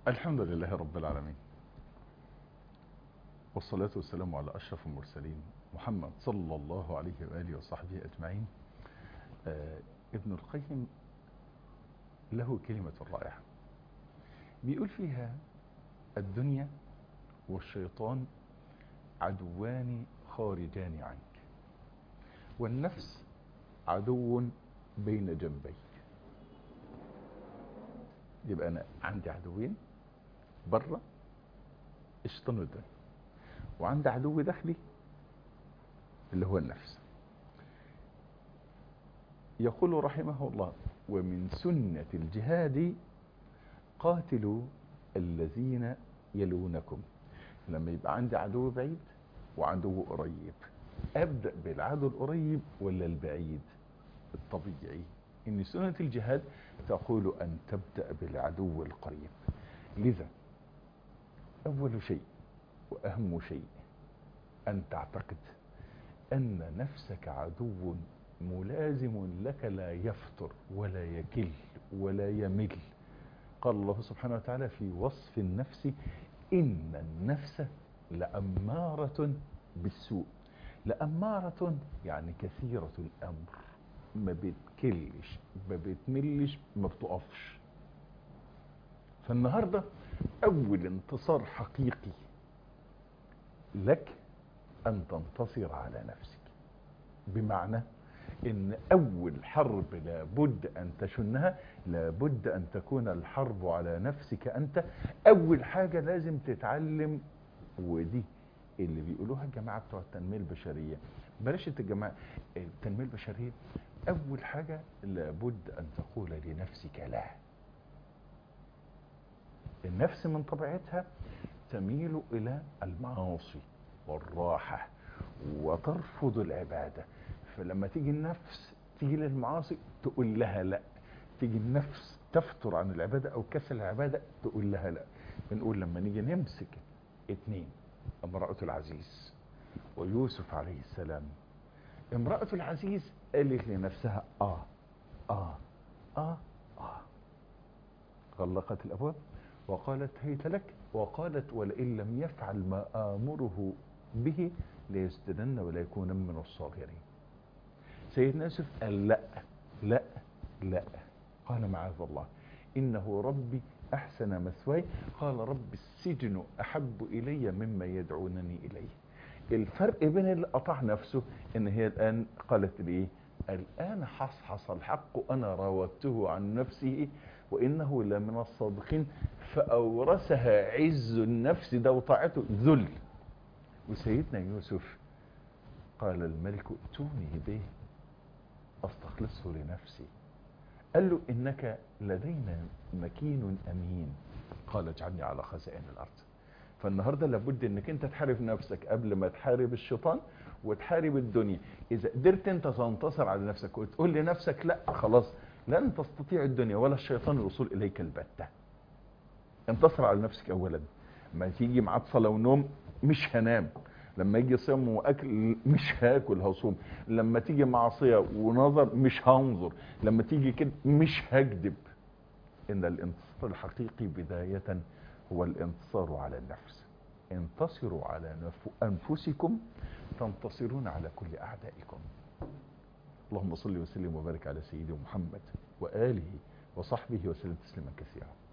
الحمد لله رب العالمين والصلاة والسلام على أشرف المرسلين محمد صلى الله عليه وآله وصحبه أجمعين آه ابن القيم له كلمة رائعة بيقول فيها الدنيا والشيطان عدوان خارجان عنك والنفس عدو بين جنبيك يبقى أنا عندي عدوين بره الشيطان والدنيا وعندي عدو داخلي اللي هو النفس يقول رحمه الله ومن سنة الجهاد قاتلوا الذين يلونكم لما يبقى عندي عدو بعيد وعدو قريب أبدأ بالعدو القريب ولا البعيد الطبيعي إن سنة الجهاد تقول أن تبدأ بالعدو القريب لذا أول شيء وأهم شيء أن تعتقد أن نفسك عدو ملازم لك لا يفتر ولا يكل ولا يمل قال الله سبحانه وتعالى في وصف النفس إن النفس لأمارة بالسوء لأمارة يعني كثيرة الأمر ما بتكلش ما بتملش ما بتقفش فالنهاردة أول انتصار حقيقي لك أن تنتصر على نفسك بمعنى ان اول حرب لابد ان تشنها لابد ان تكون الحرب على نفسك انت اول حاجة لازم تتعلم ودي اللي بيقولوها الجماعة بتوع التنمية البشرية بلاش الجماعة التنمية البشرية اول حاجة لابد ان تقول لنفسك لا النفس من طبيعتها تميل الى المعاصي والراحة وترفض العبادة فلما تيجي النفس تيجي للمعاصي تقول لها لا تيجي النفس تفتر عن العبادة او كسل العبادة تقول لها لا بنقول لما نيجي نمسك اتنين امرأة العزيز ويوسف عليه السلام امرأة العزيز قالت لنفسها اه اه اه اه غلقت الابواب وقالت هيت لك وقالت ولئن لم يفعل ما آمره به ليسجدن ولا يكون من الصاغرين سيدنا يوسف قال لا لا لا قال معاذ الله إنه ربي أحسن مثواي قال رب السجن أحب إلي مما يدعونني إليه الفرق بين اللي قطع نفسه ان هي الآن قالت لي الآن حصحص الحق أنا راودته عن نفسه وإنه لمن الصادقين فأورثها عز النفس ده وطاعته ذل وسيدنا يوسف قال الملك ائتوني به استخلصه لنفسي قال له انك لدينا مكين امين قال اجعلني على خزائن الارض فالنهاردة لابد انك انت تحارب نفسك قبل ما تحارب الشيطان وتحارب الدنيا اذا قدرت انت تنتصر على نفسك وتقول لنفسك لا خلاص لن تستطيع الدنيا ولا الشيطان الوصول اليك البتة انتصر على نفسك اولا ما تيجي معاد صلاة ونوم مش هنام لما يجي صيام واكل مش هاكل هصوم لما تيجي معصيه ونظر مش هنظر لما تيجي كده مش هكذب ان الانتصار الحقيقي بدايه هو الانتصار على النفس انتصروا على انفسكم تنتصرون على كل اعدائكم اللهم صل وسلم وبارك على سيدنا محمد واله وصحبه وسلم تسليما كثيرا